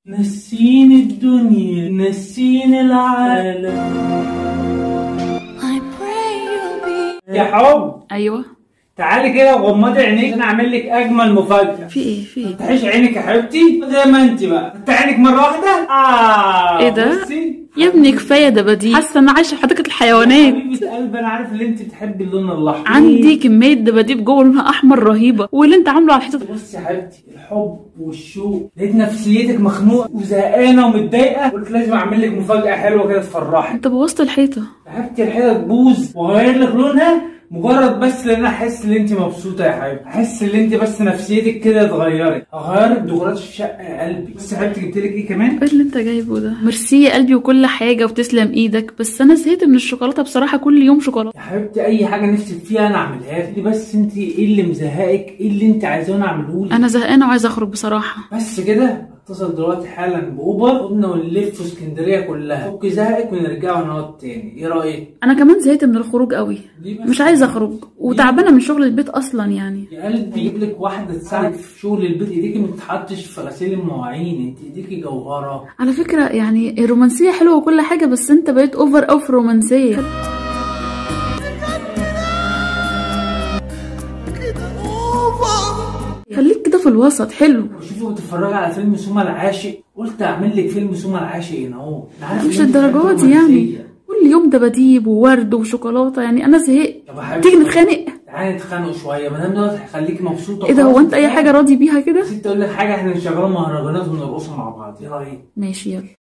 نسيني الدنيا نسيني العالم I pray you'll be يا حب ايوه تعالي كده وغمضي عينيك انا اعمل لك اجمل مفاجاه في ايه في ايه تفتحيش عينك يا حبيبتي زي ما انت بقى فتح عينك مره واحده اه ايه ده؟ بصي يا ابني كفايه دباديب حاسه ان عايشه في حديقه الحيوانات حبيبه قلبي انا عارف ان انت بتحبي اللون الاحمر عندي كميه دباديب جوه لونها احمر رهيبه واللي انت عامله على الحيطه بصي يا حبيبتي الحب والشوق لقيت نفسيتك مخنوقه وزهقانه ومتضايقه قلت لازم اعمل لك مفاجاه حلوه كده تفرحك انت بوظت الحيطه يا حبيبتي الحيطه تبوظ واغير لك لونها مجرد بس لان انا احس ان انت مبسوطه يا حبيبتي احس ان انت بس نفسيتك كده اتغيرت اغير لك ديكورات الشقه يا قلبي بس يا حبيبتي جبت لك ايه كمان ايه اللي انت جايبه ده ميرسي يا قلبي وكل حاجه وتسلم ايدك بس انا زهقت من الشوكولاته بصراحه كل يوم شوكولاته يا حبيبتي اي حاجه نفسك فيها انا اعملها لك بس انت ايه اللي مزهقك ايه اللي انت عايزاه انا اعمله لك انا زهقانه وعايزه اخرج بصراحه بس كده اتصل دلوقتي حالا باوبر خدنا ونلف في اسكندريه كلها فك زهقك ونرجع ونقعد تاني ايه رايك انا كمان زهقت من الخروج قوي ليه بس؟ مش عايزه اخرج وتعبانه من شغل البيت اصلا يعني يا قلبي اجيب لك واحده تساعدك في شغل البيت ايديكي ما تتحطش في غسيل المواعين انت ايديكي جوهره على فكره يعني الرومانسيه حلوه وكل حاجه بس انت بقيت اوفر او في الرومانسيه خليك كده في الوسط حلو وشوفي بتتفرجي على فيلم سوما العاشق قلت اعمل لك فيلم سوما العاشق هنا اهو أنا عارف مش إن أنت الدرجات بتحبي دي يعني الرومانسية. كل يوم دباديب وورد وشوكولاته يعني انا زهقت طب يا حبيبتي تيجي نتخانق تعالي نتخانقوا شويه ما دام دوت هيخليكي مبسوطه ايه ده خلاص هو انت اي نتخانق. حاجه راضي بيها كده نسيت اقول لك حاجه احنا نشغلوا مهرجانات ونرقصوا مع بعض ايه رايك ماشي يلا